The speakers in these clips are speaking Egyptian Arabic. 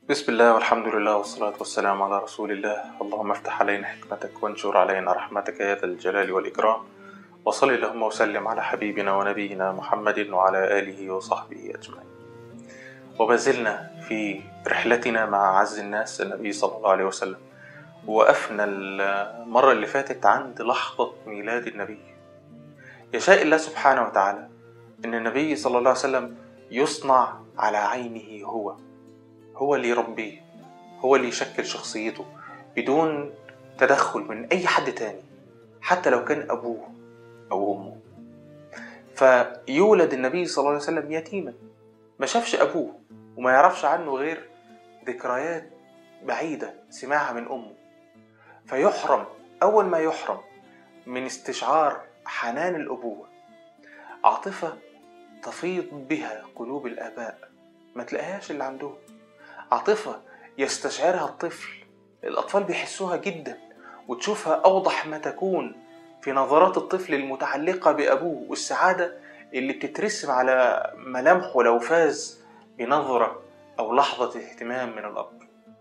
بسم الله والحمد لله والصلاة والسلام على رسول الله اللهم افتح علينا حكمتك وانشر علينا رحمتك يا ذا الجلال والإكرام وصل اللهم وسلم على حبيبنا ونبينا محمد وعلى آله وصحبه أجمعين وبازلنا في رحلتنا مع أعز الناس النبي صلى الله عليه وسلم وقفنا المرة اللي فاتت عند لحظة ميلاد النبي يشاء الله سبحانه وتعالى أن النبي صلى الله عليه وسلم يصنع على عينه هو هو اللي يربيه هو اللي يشكل شخصيته بدون تدخل من أي حد تاني حتى لو كان أبوه أو أمه فيولد النبي صلى الله عليه وسلم يتيما ما شافش أبوه وما يعرفش عنه غير ذكريات بعيدة سمعها من أمه فيحرم أول ما يحرم من استشعار حنان الأبوة عاطفة تفيض بها قلوب الآباء ما تلاقيهاش اللي عندهم عاطفة يستشعرها الطفل الأطفال بيحسوها جدا وتشوفها أوضح ما تكون في نظرات الطفل المتعلقة بأبوه والسعادة اللي بتترسم على ملامحه لو فاز بنظرة أو لحظة اهتمام من الأب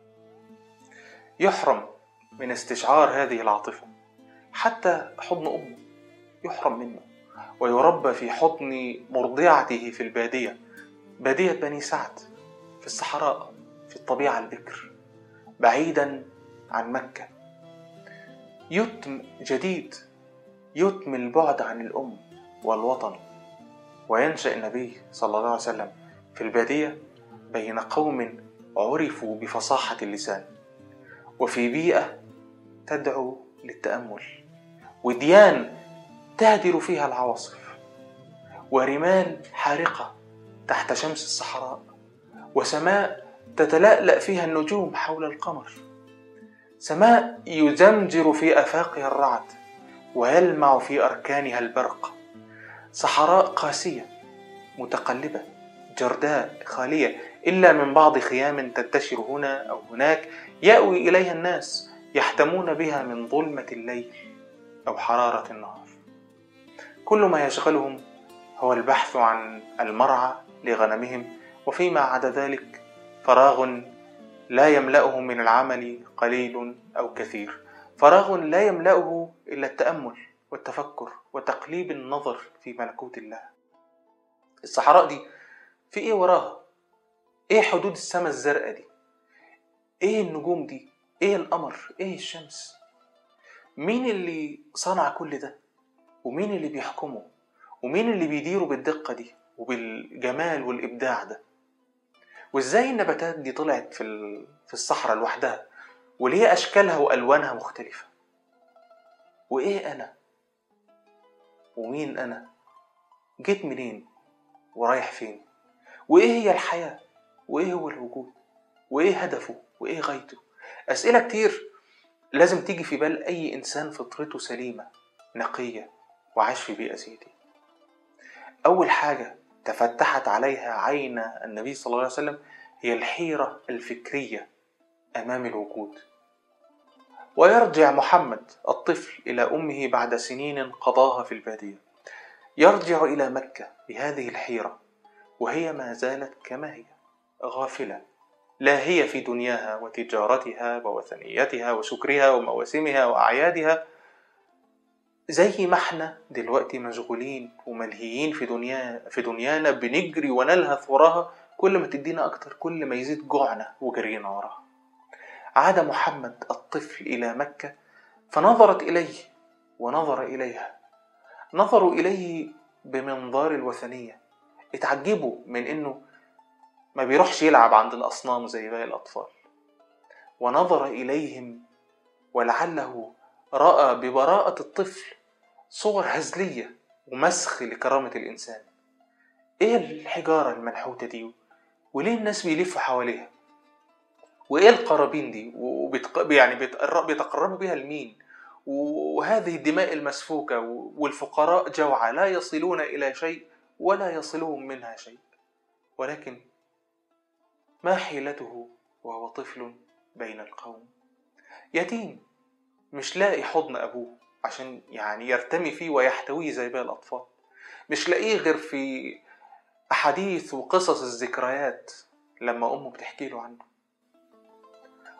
يحرم من استشعار هذه العاطفة حتى حضن أمه يحرم منه ويربى في حضن مرضعته في البادية بادية بني سعد في الصحراء في الطبيعة البكر بعيدا عن مكة يتم جديد يتم البعد عن الأم والوطن وينشأ النبي صلى الله عليه وسلم في البادية بين قوم عرفوا بفصاحة اللسان وفي بيئة تدعو للتأمل وديان تهدر فيها العواصف ورمال حارقة تحت شمس الصحراء وسماء تتلألأ فيها النجوم حول القمر سماء يزمجر في آفاقها الرعد ويلمع في أركانها البرق صحراء قاسية متقلبة جرداء خالية إلا من بعض خيام تنتشر هنا أو هناك يأوي إليها الناس يحتمون بها من ظلمة الليل أو حرارة النهار كل ما يشغلهم هو البحث عن المرعى لغنمهم وفيما عدا ذلك فراغ لا يملأه من العمل قليل أو كثير فراغ لا يملأه إلا التأمل والتفكر وتقليب النظر في ملكوت الله الصحراء دي في ايه وراها ايه حدود السماء الزرقاء دي ايه النجوم دي ايه القمر ايه الشمس مين اللي صنع كل ده ومين اللي بيحكمه ومين اللي بيديره بالدقة دي وبالجمال والإبداع ده وإزاي النباتات دي طلعت في في الصحراء لوحدها وليه أشكالها وألوانها مختلفة وإيه أنا ومين أنا جيت منين ورايح فين وإيه هي الحياة وإيه هو الوجود وإيه هدفه وإيه غايته أسئلة كتير لازم تيجي في بال أي إنسان فطرته سليمة نقية وعاش في بيئة زي دي أول حاجة تفتحت عليها عين النبي صلى الله عليه وسلم هي الحيرة الفكرية أمام الوجود ويرجع محمد الطفل إلى أمه بعد سنين قضاها في البادية يرجع إلى مكة بهذه الحيرة وهي ما زالت كما هي غافلة لا هي في دنياها وتجارتها ووثنيتها وشكرها ومواسمها وأعيادها زي ما احنا دلوقتي مشغولين وملهيين في دنيا في دنيانا بنجري ونلهث وراها كل ما تدينا اكتر كل ما يزيد جوعنا وجرينا وراها عاد محمد الطفل الى مكه فنظرت اليه ونظر اليها نظروا اليه بمنظار الوثنيه اتعجبوا من انه ما بيروحش يلعب عند الاصنام زي باقي الاطفال ونظر اليهم ولعله راى ببراءه الطفل صور هزليه ومسخ لكرامه الانسان ايه الحجاره المنحوته دي وليه الناس بيلفوا حواليها وايه القرابين دي وبتق... يعني بيتقرب... بيتقربوا بيها لمين وهذه الدماء المسفوكة والفقراء جوعى لا يصلون إلى شيء ولا يصلهم منها شيء ولكن ما حيلته وهو طفل بين القوم يتيم مش لاقي حضن أبوه عشان يعني يرتمي فيه ويحتويه زي باقي الأطفال مش لاقيه غير في أحاديث وقصص الذكريات لما أمه بتحكي له عنه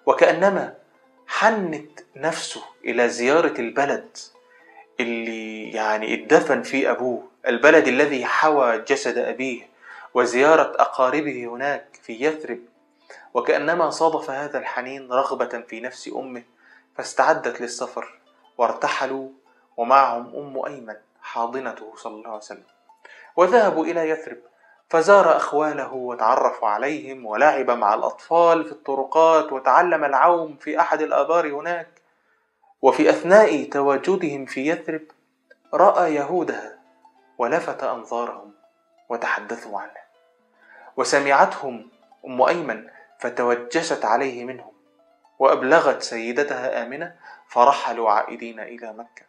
وكأنما حنت نفسه إلى زيارة البلد اللي يعني اتدفن فيه أبوه البلد الذي حوى جسد أبيه وزيارة أقاربه هناك في يثرب وكأنما صادف هذا الحنين رغبة في نفس أمه فاستعدت للسفر وارتحلوا ومعهم أم أيمن حاضنته صلى الله عليه وسلم وذهبوا إلى يثرب فزار أخواله وتعرف عليهم ولعب مع الأطفال في الطرقات وتعلم العوم في أحد الآبار هناك وفي أثناء تواجدهم في يثرب رأى يهودها ولفت أنظارهم وتحدثوا عنه وسمعتهم أم أيمن فتوجست عليه منهم وأبلغت سيدتها آمنة فرحلوا عائدين إلى مكة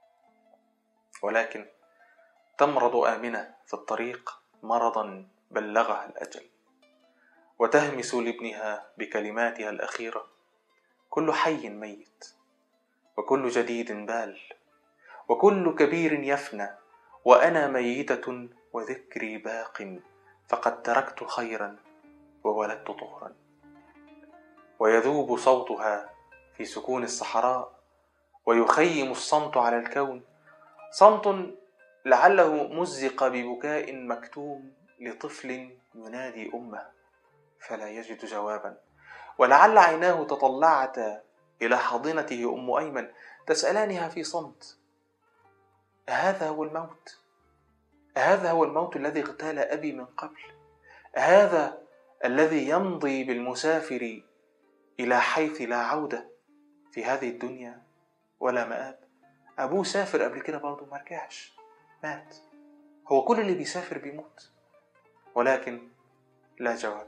ولكن تمرض آمنة في الطريق مرضا بلغها الأجل وتهمس لابنها بكلماتها الأخيرة كل حي ميت وكل جديد بال وكل كبير يفنى وأنا ميتة وذكري باق فقد تركت خيرا وولدت طهرا ويذوب صوتها في سكون الصحراء ويخيم الصمت على الكون صمت لعله مزق ببكاء مكتوم لطفل ينادي امه فلا يجد جوابا ولعل عيناه تطلعتا الى حاضنته ام ايمن تسالانها في صمت اهذا هو الموت اهذا هو الموت الذي اغتال ابي من قبل اهذا الذي يمضي بالمسافر الى حيث لا عوده في هذه الدنيا ولا مآب ابوه سافر قبل كده برضه ما رجعش مات هو كل اللي بيسافر بيموت ولكن لا جواب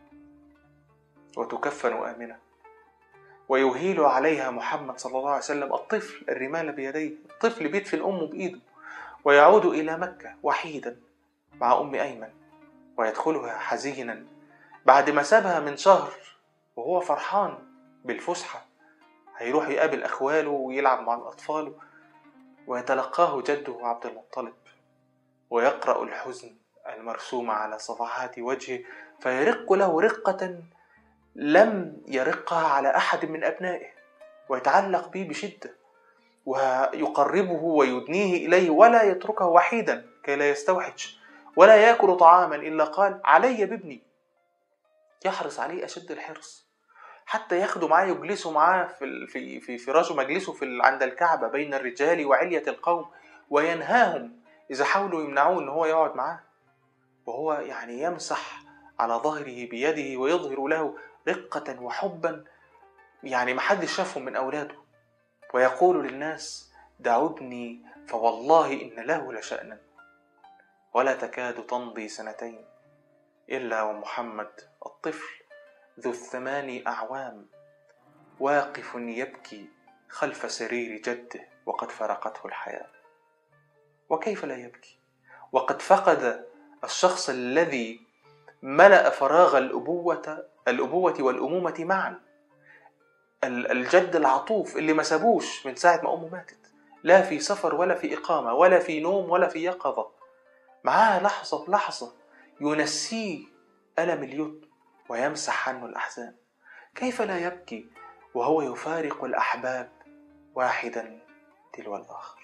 وتكفن آمنة ويهيل عليها محمد صلى الله عليه وسلم الطفل الرمال بيديه الطفل بيدفن أمه بإيده ويعود إلى مكة وحيدا مع أم أيمن ويدخلها حزينا بعد ما سابها من شهر وهو فرحان بالفسحة هيروح يقابل أخواله ويلعب مع الأطفال ويتلقاه جده عبد المطلب ويقرأ الحزن المرسوم على صفحات وجهه فيرق له رقة لم يرقها على أحد من أبنائه ويتعلق به بشدة ويقربه ويدنيه إليه ولا يتركه وحيدا كي لا يستوحش ولا يأكل طعاما إلا قال علي بابني يحرص عليه أشد الحرص حتى ياخده معاه يجلسوا معاه في في في فراشه مجلسه في عند الكعبة بين الرجال وعلية القوم وينهاهم إذا حاولوا يمنعوه إن هو يقعد معاه وهو يعني يمسح على ظهره بيده ويظهر له رقة وحبا يعني محدش شافهم من أولاده ويقول للناس دعوا ابني فوالله إن له لشأنا ولا تكاد تمضي سنتين إلا ومحمد الطفل ذو الثمان أعوام واقف يبكي خلف سرير جده وقد فرقته الحياة وكيف لا يبكي وقد فقد الشخص الذي ملأ فراغ الأبوة الأبوة والأمومة معا الجد العطوف اللي ما سابوش من ساعة ما أمه ماتت لا في سفر ولا في إقامة ولا في نوم ولا في يقظة معاه لحظة بلحظة ينسيه ألم اليتم ويمسح عنه الأحزان كيف لا يبكي وهو يفارق الأحباب واحدا تلو الآخر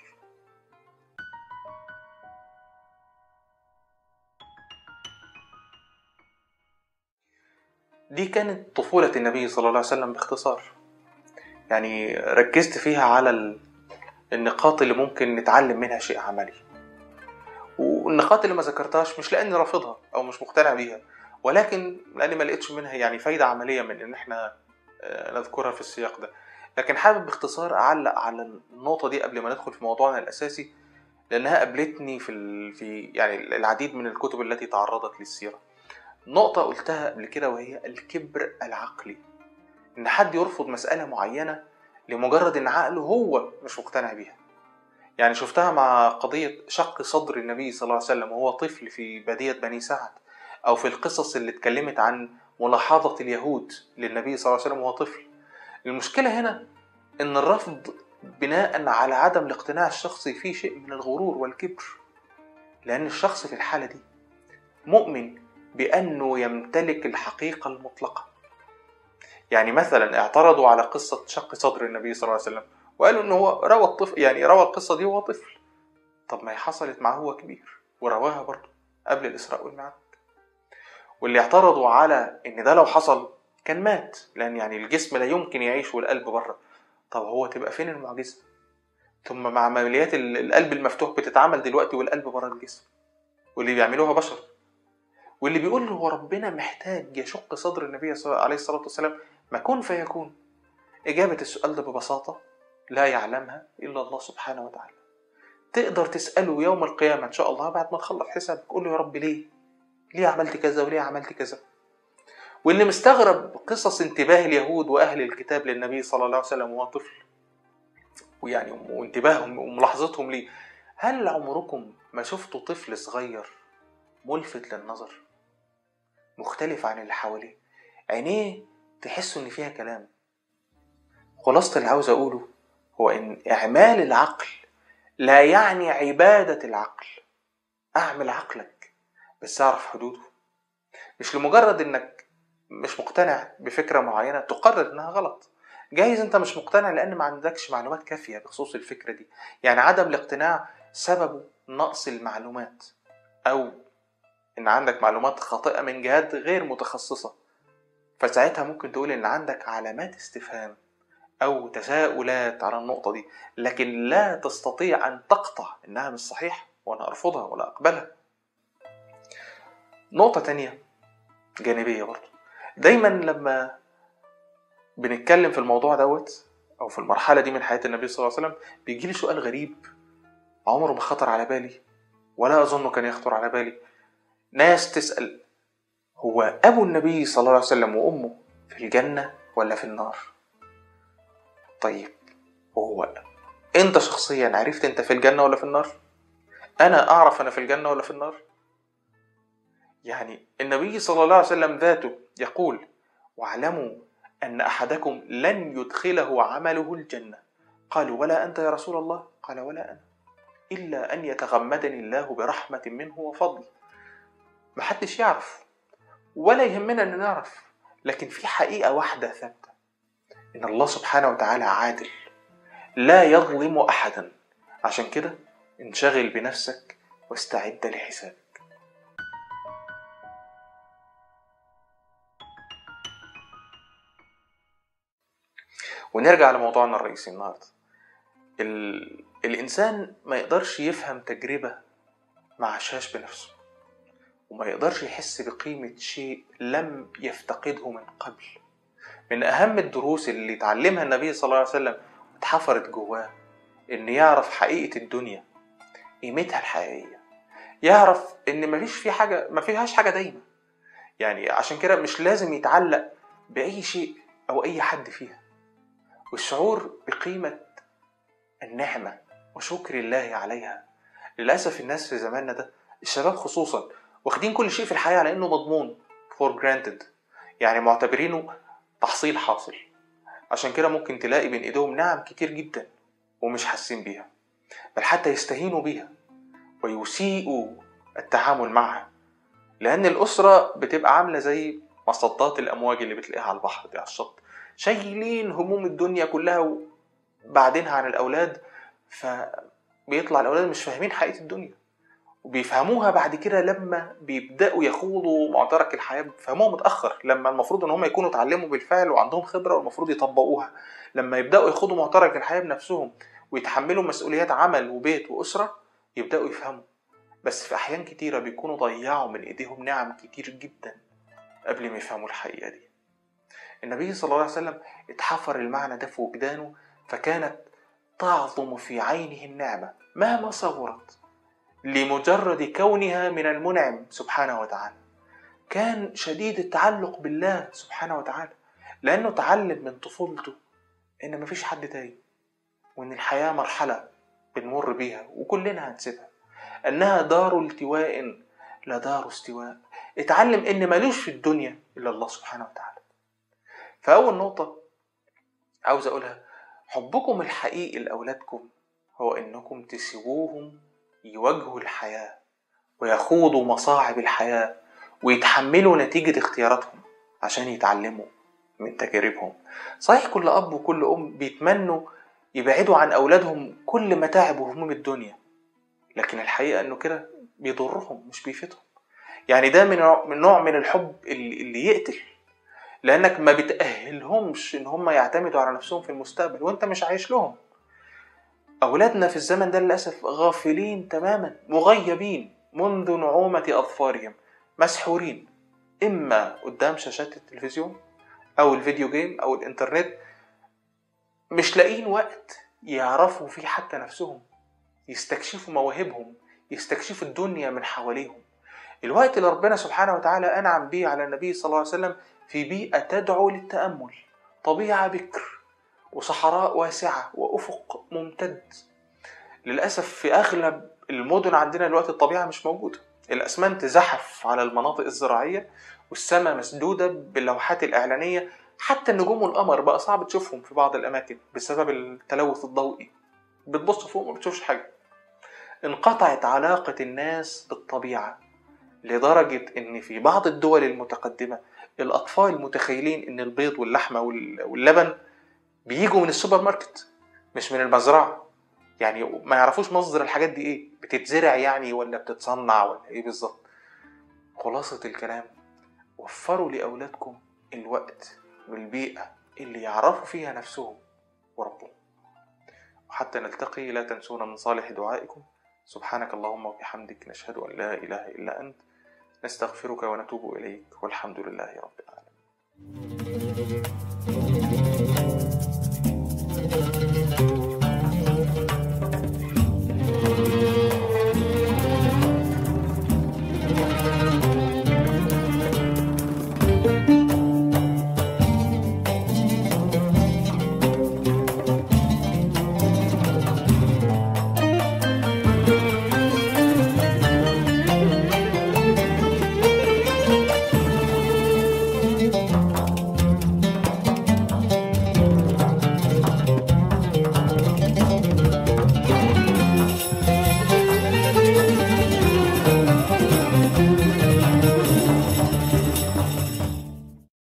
دي كانت طفولة النبي صلى الله عليه وسلم باختصار يعني ركزت فيها على النقاط اللي ممكن نتعلم منها شيء عملي والنقاط اللي ما ذكرتهاش مش لاني رافضها او مش مقتنع بيها ولكن لاني ما لقيتش منها يعني فايده عمليه من ان احنا نذكرها في السياق ده لكن حابب باختصار اعلق على النقطه دي قبل ما ندخل في موضوعنا الاساسي لانها قابلتني في ال... في يعني العديد من الكتب التي تعرضت للسيره نقطه قلتها قبل كده وهي الكبر العقلي ان حد يرفض مساله معينه لمجرد ان عقله هو مش مقتنع بيها يعني شفتها مع قضية شق صدر النبي صلى الله عليه وسلم وهو طفل في بادية بني سعد أو في القصص اللي اتكلمت عن ملاحظة اليهود للنبي صلى الله عليه وسلم وهو طفل المشكلة هنا إن الرفض بناء على عدم الاقتناع الشخصي فيه شيء من الغرور والكبر لأن الشخص في الحالة دي مؤمن بأنه يمتلك الحقيقة المطلقة يعني مثلا اعترضوا على قصة شق صدر النبي صلى الله عليه وسلم وقالوا ان هو روى الطفل يعني روى القصة دي وهو طفل طب ما هي حصلت معه هو كبير ورواها برضه قبل الإسراء والمعراج واللي اعترضوا على ان ده لو حصل كان مات لان يعني الجسم لا يمكن يعيش والقلب بره طب هو تبقى فين المعجزه ثم مع عمليات القلب المفتوح بتتعمل دلوقتي والقلب بره الجسم واللي بيعملوها بشر واللي بيقول هو ربنا محتاج يشق صدر النبي عليه الصلاه والسلام ما كن فيكون اجابه السؤال ده ببساطه لا يعلمها الا الله سبحانه وتعالى تقدر تساله يوم القيامه ان شاء الله بعد ما تخلص حسابك قول له يا رب ليه ليه عملت كذا وليه عملت كذا واللي مستغرب قصص انتباه اليهود واهل الكتاب للنبي صلى الله عليه وسلم وهو طفل ويعني وانتباههم وملاحظتهم ليه هل عمركم ما شفتوا طفل صغير ملفت للنظر مختلف عن اللي حواليه عينيه تحسوا ان فيها كلام خلاصة اللي عاوز اقوله هو ان اعمال العقل لا يعني عبادة العقل اعمل عقلك بس اعرف حدوده مش لمجرد انك مش مقتنع بفكرة معينة تقرر انها غلط جايز انت مش مقتنع لان ما عندكش معلومات كافية بخصوص الفكرة دي يعني عدم الاقتناع سببه نقص المعلومات او ان عندك معلومات خاطئة من جهات غير متخصصة فساعتها ممكن تقول ان عندك علامات استفهام او تساؤلات على النقطة دي لكن لا تستطيع ان تقطع انها مش صحيحة وانا ارفضها ولا اقبلها نقطة تانية جانبية برضه دايما لما بنتكلم في الموضوع دوت او في المرحله دي من حياه النبي صلى الله عليه وسلم بيجي لي سؤال غريب عمره ما خطر على بالي ولا اظنه كان يخطر على بالي ناس تسال هو ابو النبي صلى الله عليه وسلم وامه في الجنه ولا في النار طيب هو انت شخصيا عرفت انت في الجنه ولا في النار انا اعرف انا في الجنه ولا في النار يعني النبي صلى الله عليه وسلم ذاته يقول واعلموا أن أحدكم لن يدخله عمله الجنة قالوا ولا أنت يا رسول الله قال ولا أنا إلا أن يتغمدني الله برحمة منه وفضل محدش يعرف ولا يهمنا أن نعرف لكن في حقيقة واحدة ثابتة إن الله سبحانه وتعالى عادل لا يظلم أحدا عشان كده انشغل بنفسك واستعد لحسابك ونرجع لموضوعنا الرئيسي النهارده ال... الإنسان ما يقدرش يفهم تجربة ما عاشهاش بنفسه وما يقدرش يحس بقيمة شيء لم يفتقده من قبل من أهم الدروس اللي اتعلمها النبي صلى الله عليه وسلم واتحفرت جواه إن يعرف حقيقة الدنيا قيمتها الحقيقية يعرف إن مفيش في حاجة ما فيهاش حاجة دايما يعني عشان كده مش لازم يتعلق بأي شيء أو أي حد فيها والشعور بقيمة النعمة وشكر الله عليها للأسف الناس في زماننا ده الشباب خصوصا واخدين كل شيء في الحياة على إنه مضمون for granted يعني معتبرينه تحصيل حاصل عشان كده ممكن تلاقي بين إيديهم نعم كتير جدا ومش حاسين بيها بل حتى يستهينوا بيها ويسيئوا التعامل معها لأن الأسرة بتبقى عاملة زي مصدات الأمواج اللي بتلاقيها على البحر دي على الشط شايلين هموم الدنيا كلها وبعدينها عن الأولاد فبيطلع الأولاد مش فاهمين حقيقة الدنيا وبيفهموها بعد كده لما بيبدأوا يخوضوا معترك الحياة بيفهموها متأخر لما المفروض إن هم يكونوا اتعلموا بالفعل وعندهم خبرة والمفروض يطبقوها لما يبدأوا يخوضوا معترك الحياة بنفسهم ويتحملوا مسؤوليات عمل وبيت وأسرة يبدأوا يفهموا بس في أحيان كتيرة بيكونوا ضيعوا من إيديهم نعم كتير جدا قبل ما يفهموا الحقيقة دي النبي صلى الله عليه وسلم اتحفر المعنى ده في وجدانه فكانت تعظم في عينه النعمة مهما صغرت لمجرد كونها من المنعم سبحانه وتعالى كان شديد التعلق بالله سبحانه وتعالى لأنه تعلم من طفولته إن مفيش حد تاني وإن الحياة مرحلة بنمر بيها وكلنا هنسيبها أنها دار التواء لا دار استواء اتعلم إن ملوش في الدنيا إلا الله سبحانه وتعالى فأول نقطة عاوز أقولها حبكم الحقيقي لأولادكم هو إنكم تسيبوهم يواجهوا الحياة ويخوضوا مصاعب الحياة ويتحملوا نتيجة اختياراتهم عشان يتعلموا من تجاربهم صحيح كل أب وكل أم بيتمنوا يبعدوا عن أولادهم كل متاعب وهموم الدنيا لكن الحقيقة إنه كده بيضرهم مش بيفيدهم يعني ده من من نوع من الحب اللي, اللي يقتل لأنك ما بتأهلهمش إن هم يعتمدوا على نفسهم في المستقبل وأنت مش عايش لهم أولادنا في الزمن ده للأسف غافلين تماما مغيبين منذ نعومة أظفارهم مسحورين إما قدام شاشات التلفزيون أو الفيديو جيم أو الإنترنت مش لاقيين وقت يعرفوا فيه حتى نفسهم يستكشفوا مواهبهم يستكشفوا الدنيا من حواليهم الوقت اللي ربنا سبحانه وتعالى أنعم به على النبي صلى الله عليه وسلم في بيئة تدعو للتأمل طبيعة بكر وصحراء واسعة وأفق ممتد للأسف في أغلب المدن عندنا دلوقتي الطبيعة مش موجودة الأسمنت زحف على المناطق الزراعية والسماء مسدودة باللوحات الإعلانية حتى النجوم والقمر بقى صعب تشوفهم في بعض الأماكن بسبب التلوث الضوئي بتبص فوق ما بتشوفش حاجة انقطعت علاقة الناس بالطبيعة لدرجة إن في بعض الدول المتقدمة الأطفال متخيلين إن البيض واللحمة واللبن بيجوا من السوبر ماركت مش من المزرعة يعني ما يعرفوش مصدر الحاجات دي ايه بتتزرع يعني ولا بتتصنع ولا ايه بالظبط خلاصة الكلام وفروا لأولادكم الوقت والبيئة اللي يعرفوا فيها نفسهم وربهم وحتى نلتقي لا تنسونا من صالح دعائكم سبحانك اللهم وبحمدك نشهد أن لا إله إلا أنت نستغفرك ونتوب إليك والحمد لله رب العالمين